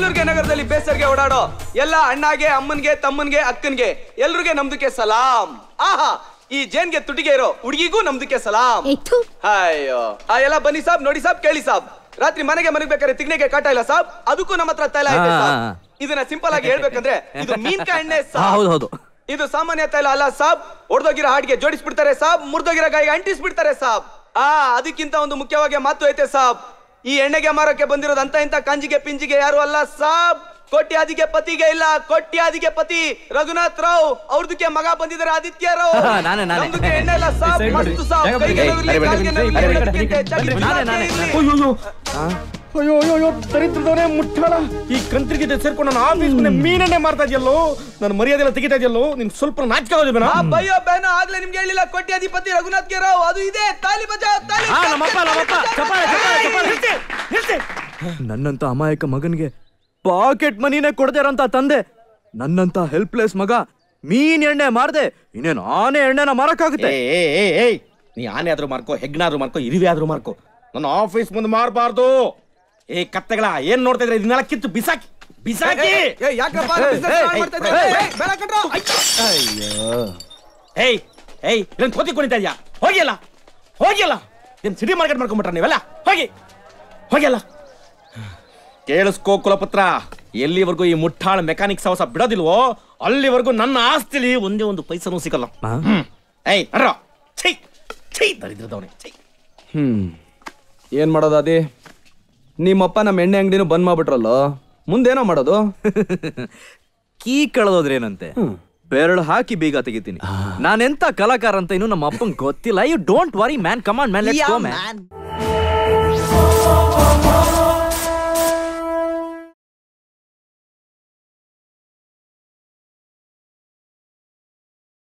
ಬೆಂಗಳೂರಿಗೆ ನಗರದಲ್ಲಿ ಬೇಸರ್ಗೆ ಓಡಾಡೋ ಎಲ್ಲ ಅಣ್ಣಗೆ ಅಮ್ಮನ್ಗೆ ತಮ್ಮನ್ಗೆ ಅಕ್ಕನ್ಗೆ ಎಲ್ರಿಗೆ ನಮ್ದಕ್ಕೆ ಸಲಾಂ ಆಹಾ ಈ ಜೇನ್ಗೆ ತುಟಿಗೆ ಇರೋ ಹುಡುಗಿಗೂ ನಮ್ದಕ್ಕೆ ಸಲಾಂ ಅಯ್ಯೋ ಆ ಎಲ್ಲ ಬನ್ನಿ ಸಾಬ್ ನೋಡಿ ಸಾಬ್ ಕೇಳಿ ಸಾಬ್ ರಾತ್ರಿ ಮನೆಗೆ ಮನಗ್ಬೇಕಾದ್ರೆ ತಿಗ್ನೆಗೆ ಕಾಟ ಇಲ್ಲ ಸಾಬ್ ಅದಕ್ಕೂ ನಮ್ಮ ಹತ್ರ ತೈಲ ಇದೆ ಹಾ, ಸಾಬ್ ಹಾ, ಹಾ. ಇದನ್ನ ಸಿಂಪಲ್ ಆಗಿ ಹೇಳ್ಬೇಕಂದ್ರೆ ಇದು ಮೀನ್ಕಾಯಿ ಎಣ್ಣೆ ಹಾ, ಸಾಬ್ ಹೌದು ಹೌದು ಇದು ಸಾಮಾನ್ಯ ತೈಲ ಅಲ್ಲ ಸಾಬ್ ಒಡ್ದೋಗಿರೋ ಹಾಡಿಗೆ ಜೋಡಿಸ್ಬಿಡ್ತಾರೆ ಸಾಬ್ ಮುರಿದೋಗಿರೋ ಗಾಯಿಗೆ ಅಂಟಿಸ್ಬಿಡ್ತಾರೆ ಸಾಬ್ ಆ ಅದಕ್ಕಿಂತ ಒಂದು ಮುಖ್ಯವಾಗಿ ಮಾತು ಐತೆ ಸಾಬ್ ಈ ಎಣ್ಣೆಗೆ ಮಾರಕ್ಕೆ ಬಂದಿರೋದು ಅಂತ ಇಂತ ಕಂಜಿಗೆ ಪಿಂಜಿಗೆ ಯಾರು ಅಲ್ಲ ಸಾಬ್ ಕೋಟ್ಯಾದಿಗೆ ಪತಿಗೆ ಇಲ್ಲ ಕೋಟ್ಯಾದಿಗೆ ಪತಿ ರಘುನಾಥ್ ರಾವ್ ಅವ್ರದಕ್ಕೆ ಮಗ ಬಂದಿದ್ದಾರೆ ಆದಿತ್ಯ ರಾವ್ ಹಾ, ನಾನೇ, ನಾನೇ. ನಮ್ದಕ್ಕೆ ಎಣ್ಣೆ ಇಲ್ಲ ಸಾಬ್ ಸೈಡ್ ಮಾಡಿ. ಮಸ್ತ್ ಸಾಬ್ ಜಾಗ ಬಿಡಿ. ಕೈಗೆ ಏಯ್, ನೋವಿರ್ಲಿ, ಅರೆ, ಕಾಲ್ಗೆ ಬಿಡಿ, ನೋವಿರ್ಲಿ, ಅರೆ, ಬಿಡಿ, ಎಡಕ್ಕೆ ಬಿಡಿ, ಚಳಿ ಬಿಡಿ, ನಾನೇ, ನಾನೇ. ಇರ್ಲಿ. ಅಯ್ಯೋ ಅಯ್ಯೋ ಅಯ್ಯೋ ಅಯ್ಯೋ ದರಿದ್ರದವನೇ ಮುಟ್ಟಾಳ ಈ ಕಂತ್ರಿಗೆ ಜೊತೆ ಸೇರ್ಕೊಂಡು ನಾನು ಆಫೀಸ್ ಮುಂದೆ ಮೀನನ್ನೇ ಮಾರ್ತಾ ಇದೆಯಲ್ಲೋ ನನ್ನ ಮರ್ಯಾದೆ ಎಲ್ಲ ತೆಗಿತಾ ಇದೆಯಲ್ಲೋ ನಿನ್ ಸ್ವಲ್ಪ ನಾಚಿಕೆ ಆಗೋದಿಲ್ಲ ಆ ಬಯ್ಯೋ ಬೇನ ಆಗ್ಲೇ ನಿಮ್ಗೆ ಹೇಳಿಲ್ಲ ಕೋಟ್ಯಾಧಿಪತಿ ರಘುನಾಥ್ ಗೆ ರಾವ್ ಅದು ಇದೆ ತಾಲಿ ಬಜಾವ್ ತಾಲಿ ಆ, ನಮ್ಮಪ್ಪ, ನಮ್ಮಪ್ಪ. ಚಪ್ಪಾಳೆ, ಚಪ್ಪಾಳೆ, ಚಪ್ಪಾಳೆ. ನನ್ನಂತ ಅಮಾಯಕ ಮಗನ್ಗೆ ಪಾಕೆಟ್ ಮನಿನೇ ಕೊಡ್ದೇರಂತ ತಂದೆ ನನ್ನಂತ ಹೆಲ್ಪ್ಲೆಸ್ ಮಗ ಮೀನ್ ಎಣ್ಣೆ ಮಾರ್ದೆ ಇನ್ನೇನು ಆನೆ ಎಣ್ಣೆನ ಮಾರಕ್ಕಾಗುತ್ತೆ ಏ ಏ, ಏ, ಏಯ್ ನೀ ಆನೆ ಆದ್ರೂ ಮಾರ್ಕೋ ಹೆಗ್ನಾದ್ರೂ ಮಾರ್ಕೋ ಇರುವೆ ಆದ್ರೂ ಮಾರ್ಕೋ ನನ್ನ ಆಫೀಸ್ ಮುಂದೆ ಮಾರಬಾರ್ದು ಏ ಕತ್ತೆಗಳ ಏನ್ ನೋಡ್ತಾ ಇದ್ರೆ ಇದನ್ನೆಲ್ಲ ಕಿತ್ತು ಬಿಸಾಕಿ ಬಿಸಾಕಿ ಏ, ಏ, ಯಾಕಪ್ಪ ಏಯ್, business ಏಯ್, ಹಾಳ್ ಮಾಡ್ತಾ ಏಯ್, ಇದ್ದೀರಾ? ಏಯ್, ಏಯ್, ಬೇಡ ಕಣ್ರೋ. ಅಯ್ಯೋ. ಏಯ್ ಏಯ್ ಇದನ್ನ ಕೋತಿ ಕುಣಿತಾ ಇದ್ಯಾ ಹೋಗಿಲ್ಲ ಹೋಗಿಲ್ಲ ಏನ್ ಸಿಟಿ ಮಾರ್ಕೆಟ್ ಮಾಡ್ಕೊಂಡ್ಬಿಟ್ರ ನೀವೆಲ್ಲ ಹೋಗಿ ಹೋಗಿಲ್ಲ ಕೇಳಿಸ್ಕೋ ಕುಲಪುತ್ರ ಎಲ್ಲಿವರೆಗೂ ಈ ಮುಟ್ಟಾಳ ಮೆಕ್ಯಾನಿಕ್ ಸವಸ ಬಿಡೋದಿಲ್ವೋ ಅಲ್ಲಿವರೆಗೂ ನನ್ನ ಆಸ್ತಿಲಿ ಒಂದೇ ಒಂದು ಪೈಸನೂ ಸಿಗಲ್ಲ ಹ್ಮ್. ಏಯ್ ನಡ್ರ ಛೈ ಛೈ ದರಿದ್ರದವನೇ ಛೈ ಹ್ಮ್ ಏನ್ ಮಾಡೋದು ಅದಿ ನಿಮ್ಮಪ್ಪ ನಮ್ಮ ಎಣ್ಣೆ ಅಂಗಡಿನೂ ಬಂದ್ ಮಾಡ್ಬಿಟ್ರಲ್ಲೋ ಮುಂದೇನೋ ಮಾಡೋದು ಕೀ ಕಳೆದೋದ್ರೇನಂತೆ ಬೆರಳು ಹಾಕಿ ಬೀಗ ತೆಗಿತೀನಿ ನಾನೆಂತ ಕಲಾಕಾರ ಅಂತ ಇನ್ನು ನಮ್ಮ ಅಪ್ಪಂಗ್ ಗೊತ್ತಿಲ್ಲ you don't worry man command man let's go man